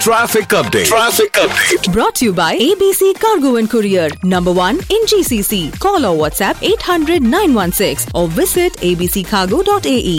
Traffic update. Traffic update. Brought to you by ABC Cargo and Courier, number one in GCC. Call or WhatsApp 800 916 or visit abccargo.ae.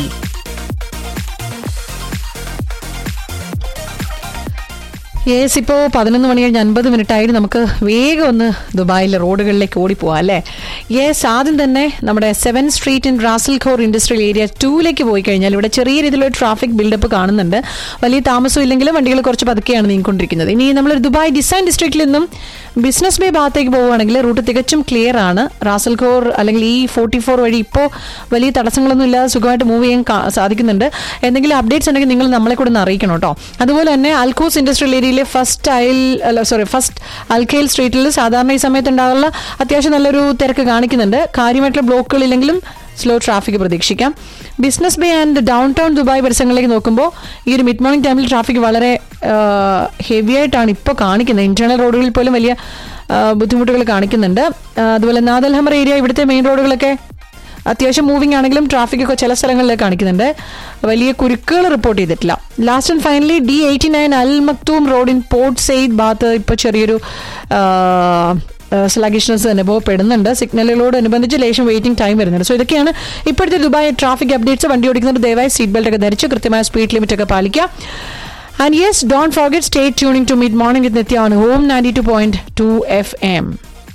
Yes ഇപ്പോൾ പതിനൊന്ന് മണി കഴിഞ്ഞ് അൻപത് minute ആയിട്ട് നമുക്ക് വേഗം ഒന്ന് ദുബായിലെ റോഡുകളിലേക്ക് ഓടിപ്പോവാം അല്ലേ യേസ് ആദ്യം തന്നെ നമ്മുടെ seven street in Ras Al Khor industrial area ടൂയിലേക്ക് പോയി കഴിഞ്ഞാൽ ഇവിടെ ചെറിയ രീതിയിലൊരു ട്രാഫിക് ബിൽഡപ്പ് കാണുന്നുണ്ട് വലിയ താമസം ഇല്ലെങ്കിലും വണ്ടികൾ കുറച്ച് പതുക്കെയാണ് നീങ്ങിക്കൊണ്ടിരിക്കുന്നത് ഇനി നമ്മൾ ദുബായ് ഡിസൈൻ ഡിസ്ട്രിക്റ്റിൽ നിന്നും ബിസിനസ് ബേ ഭാഗത്തേക്ക് പോവുകയാണെങ്കിൽ റൂട്ട് തികച്ചും ക്ലിയർ ആണ് റാസൽ ഖോർ അല്ലെങ്കിൽ ഈ ഫോർട്ടി ഫോർ വഴി ഇപ്പോൾ വലിയ തടസ്സങ്ങളൊന്നും ഇല്ലാതെ സുഖമായിട്ട് മൂവ് ചെയ്യാൻ കാ- സാധിക്കുന്നുണ്ട് എന്തെങ്കിലും അപ്ഡേറ്റ്സ് ഉണ്ടെങ്കിൽ നിങ്ങൾ നമ്മളെ കൂടെ ഒന്ന് അറിയിക്കണം കേട്ടോ അതുപോലെ തന്നെ അൽക്കോസ് ഇൻഡസ്ട്രിയൽ ഏരിയയിലെ ഫസ്റ്റ് അയൽ അല്ല സോറി ഫസ്റ്റ് അൽക്കൈൽ സ്ട്രീറ്റിൽ സാധാരണ ഈ സമയത്ത് ഉണ്ടാകുന്ന അത്യാവശ്യം നല്ലൊരു തിരക്ക് കാണിക്കുന്നുണ്ട് കാര്യമായിട്ടുള്ള ബ്ലോക്കുകൾ ഇല്ലെങ്കിലും സ്ലോ ട്രാഫിക് പ്രതീക്ഷിക്കാം Business Bay and Downtown Dubai പരിസരങ്ങളിലേക്ക് നോക്കുമ്പോൾ ഈ ഒരു മിഡ് മോർണിംഗ് ടൈമിൽ ട്രാഫിക് വളരെ ഹെവി ആയിട്ടാണ് ഇപ്പോൾ കാണിക്കുന്നത് ഇന്റേണൽ റോഡുകളിൽ പോലും വലിയ ആ, ബുദ്ധിമുട്ടുകൾ കാണിക്കുന്നുണ്ട് ആ, അതുപോലെ നാദൽഹമർ ഏരിയ ഇവിടുത്തെ മെയിൻ റോഡുകളൊക്കെ അത്യാവശ്യം മൂവിംഗ് ആണെങ്കിലും ട്രാഫിക് ഒക്കെ ചില സ്ഥലങ്ങളിൽ കാണിക്കുന്നുണ്ട് വലിയ കുരുക്കുകൾ റിപ്പോർട്ട് ചെയ്തിട്ടില്ല last and finally D eighty nine Al Maktoum road in Port Saeed ഭാഗത്ത് ഇപ്പോൾ ചെറിയൊരു സ്ലഗിഷ്നസ് അനുഭവപ്പെടുന്നുണ്ട് സിഗ്നലുകളോട് അനുബന്ധിച്ച് ലേശം വെയിറ്റിംഗ് ടൈം വരുന്നുണ്ട് സോ ഇതൊക്കെയാണ് ഇപ്പോഴത്തെ ദുബായ് ട്രാഫിക് അപ്ഡേറ്റ്സ് വണ്ടി ഓടിക്കുന്നവർ ദയവായി സീറ്റ് ബെൽറ്റ് ഒക്കെ ധരിച്ച് കൃത്യമായ സ്പീഡ് ലിമിറ്റ് ഒക്കെ പാലിക്കുക and yes don't forget stay tuning to mid morning with Nitya on home ninety two point two F M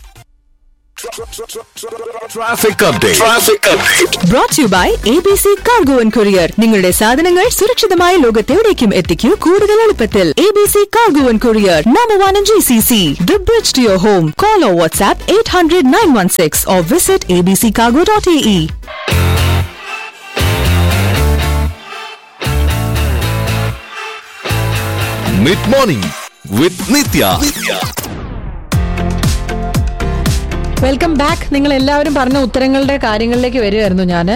Traffic update. Traffic update. Brought to you by ABC Cargo and Courier. നിങ്ങളുടെ സാധനങ്ങൾ സുരക്ഷിതമായ ലോകത്തെവിടേക്കും എത്തിക്കൂ കൂടുതൽ എളുപ്പത്തിൽ ABC Cargo and Courier, number one in GCC. The bridge to your home. Call or WhatsApp 800 916 or visit abccargo.ae. Mid morning with Nitya. Welcome back നിങ്ങൾ എല്ലാവരും പറഞ്ഞ ഉത്തരങ്ങളുടെ കാര്യങ്ങളിലേക്ക് വരികയായിരുന്നു ഞാൻ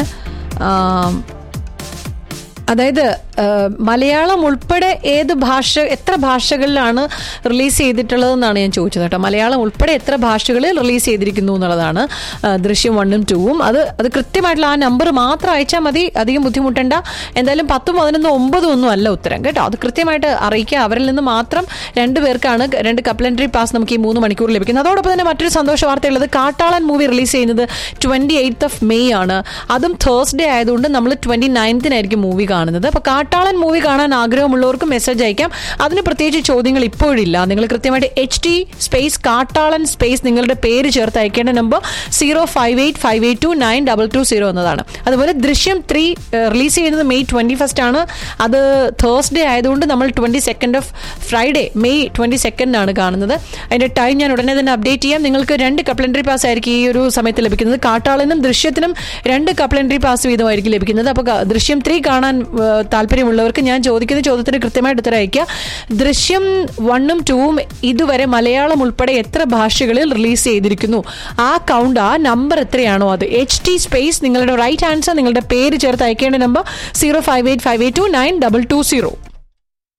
അതായത് ആ, മലയാളം ഉൾപ്പെടെ ഏത് ഭാഷ എത്ര ഭാഷകളിലാണ് റിലീസ് ചെയ്തിട്ടുള്ളതെന്നാണ് ഞാൻ ചോദിച്ചത് കേട്ടോ മലയാളം ഉൾപ്പെടെ എത്ര ഭാഷകളിൽ റിലീസ് ചെയ്തിരിക്കുന്നു എന്നുള്ളതാണ് ആ, ദൃശ്യം വണ്ണും ടൂവും അത് അത് കൃത്യമായിട്ടുള്ള ആ നമ്പർ മാത്രം അയച്ചാൽ മതി അധികം ബുദ്ധിമുട്ടണ്ട എന്തായാലും പത്തും പതിനൊന്നും ഒമ്പതും ഒന്നും അല്ല ഉത്തരം കേട്ടോ അത് കൃത്യമായിട്ട് അറിയിക്കുക അവരിൽ നിന്ന് മാത്രം രണ്ട് പേർക്കാണ് രണ്ട് കപ്ലൻറ്ററി പാസ് നമുക്ക് ഈ മൂന്ന് മണിക്കൂർ ലഭിക്കുന്നത് അതോടൊപ്പം തന്നെ മറ്റൊരു സന്തോഷ വാർത്തയുള്ളത് കാട്ടാളൻ മൂവി റിലീസ് ചെയ്യുന്നത് ട്വന്റി എയ്ത്ത് ഓഫ് മെയ് ആണ് അതും തേഴ്സ്ഡേ ആയതുകൊണ്ട് നമ്മൾ ട്വന്റി നയൻത്തിനായിരിക്കും മൂവി കാണുന്നത് അപ്പോൾ കാട്ടാളൻ മൂവി കാണാൻ ആഗ്രഹമുള്ളവർക്ക് മെസ്സേജ് അയക്കാം അതിന് പ്രത്യേകിച്ച് ചോദ്യങ്ങൾ ഇപ്പോഴില്ല നിങ്ങൾ കൃത്യമായിട്ട് H T space Kattalan space നിങ്ങളുടെ പേര് ചേർത്ത് അയക്കേണ്ട number zero five eight five eight two nine double two zero എന്നതാണ് അതുപോലെ ദൃശ്യം ത്രീ റിലീസ് ചെയ്യുന്നത് മെയ് ട്വന്റി ഫസ്റ്റ് ആണ് അത് തേഴ്സ്ഡേ ആയതുകൊണ്ട് നമ്മൾ twenty second of Friday May twenty സെക്കൻഡിനാണ് കാണുന്നത് അതിന്റെ ടൈം ഞാൻ ഉടനെ തന്നെ അപ്ഡേറ്റ് ചെയ്യാം നിങ്ങൾക്ക് രണ്ട് കപ്ലൻറ്ററി പാസ് ആയിരിക്കും ഈ ഒരു സമയത്ത് ലഭിക്കുന്നത് കാട്ടാളിനും ദൃശ്യത്തിനും രണ്ട് കപ്ലൻറ്ററി പാസ് വീതമായിരിക്കും ലഭിക്കുന്നത് അപ്പോൾ ദൃശ്യം ത്രീ കാണാൻ ഏഹ്, താല്പര്യമുള്ളവർക്ക് ഞാൻ ചോദിക്കുന്ന ചോദ്യത്തിന് കൃത്യമായിട്ട് ഉത്തരം അയക്കുക ദൃശ്യം വണ്ണും ടൂവും ഇതുവരെ മലയാളം ഉൾപ്പെടെ എത്ര ഭാഷകളിൽ റിലീസ് ചെയ്തിരിക്കുന്നു ആ കൗണ്ട് ആ നമ്പർ എത്രയാണോ അത് എച്ച് ടി സ്പേസ് നിങ്ങളുടെ റൈറ്റ് ആൻസർ നിങ്ങളുടെ പേര് ചേർത്ത് അയക്കേണ്ട number zero five eight five eight two nine double two zero